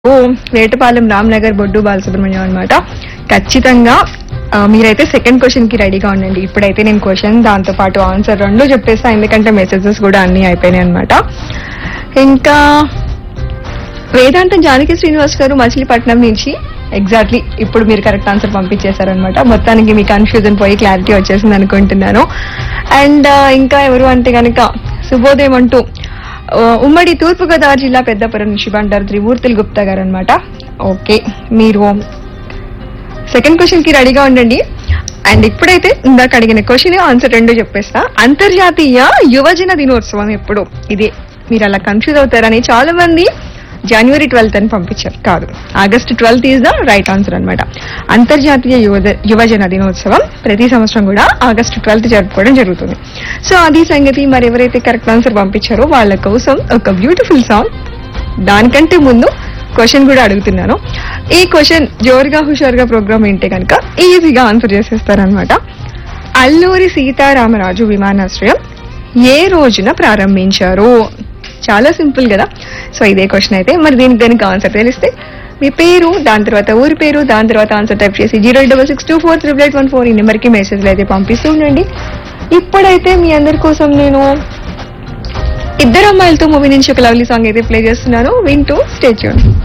ఓ వేటపాలెం రామ్నగర్ బొడ్డు బాలసుబ్రహ్మణ్యం అనమాట ఖచ్చితంగా ఆ, మీరైతే సెకండ్ క్వశ్చన్ కి రెడీగా ఉండండి ఇప్పుడైతే నేను క్వశ్చన్ దాంతో పాటు ఆన్సర్ రెండు చెప్పేస్తా ఎందుకంటే మెసేజెస్ కూడా అన్ని అయిపోయినాయి అనమాట ఇంకా వేదాంతం జానకి శ్రీనివాస్ గారు మచిలీపట్నం నుంచి ఎగ్జాక్ట్లీ ఇప్పుడు మీరు కరెక్ట్ ఆన్సర్ పంపించేశారనమాట మొత్తానికి మీ కన్ఫ్యూజన్ పోయి క్లారిటీ వచ్చేసింది అనుకుంటున్నాను అండ్ ఇంకా ఎవరు అంటే కనుక శుభోదయం అంటూ ఆ, ఉమ్మడి తూర్పుగోదావరి జిల్లా పెద్దపురం నుంచి బండారు త్రిమూర్తులు గుప్తా గారు అనమాట ఓకే మీరు సెకండ్ క్వశ్చన్ కి రెడీగా ఉండండి అండ్ ఇప్పుడైతే ఇందాక అడిగిన క్వశ్చన్ ఆన్సర్ రెండు చెప్పేస్తా అంతర్జాతీయ యువజన దినోత్సవం ఎప్పుడు ఇదే మీరు అలా కన్ఫ్యూజ్ అవుతారని చాలా మంది జనవరి ట్వెల్త్ అని పంపించారు కాదు August twelfth is the right answer అన్నమాట అంతర్జాతీయ యువద యువజన దినోత్సవం ప్రతి సంవత్సరం కూడా ఆగస్ట్ ట్వెల్త్ జరుపుకోవడం జరుగుతుంది సో అది సంగతి మరి ఎవరైతే కరెక్ట్ ఆన్సర్ పంపించారో వాళ్ళ కోసం ఒక బ్యూటిఫుల్ సాంగ్ దానికంటే ముందు క్వశ్చన్ కూడా అడుగుతున్నాను ఈ క్వశ్చన్ జోరుగా హుషారుగా ప్రోగ్రామ్ ఏంటే కనుక ఈజీగా ఆన్సర్ చేసేస్తారనమాట అల్లూరి సీతారామరాజు విమానాశ్రయం ఏ రోజున ప్రారంభించారు చాలా సింపుల్ కదా సో ఇదే క్వశ్చన్ అయితే మరి దీనికి కనుక ఆన్సర్ తెలిస్తే మీ పేరు దాని తర్వాత ఊరి పేరు దాని తర్వాత ఆన్సర్ టైప్ చేసి zero double six two four triple eight one four ఈ నెంబర్కి మెసేజ్లు అయితే పంపిస్తూ ఉండండి ఇప్పుడైతే మీ అందరి కోసం నేను ఇద్దరు అమ్మాయిలతో మూవీ నుంచి ఒక లవ్లీ సాంగ్ అయితే ప్లే చేస్తున్నాను వింటూ స్టే చేయండి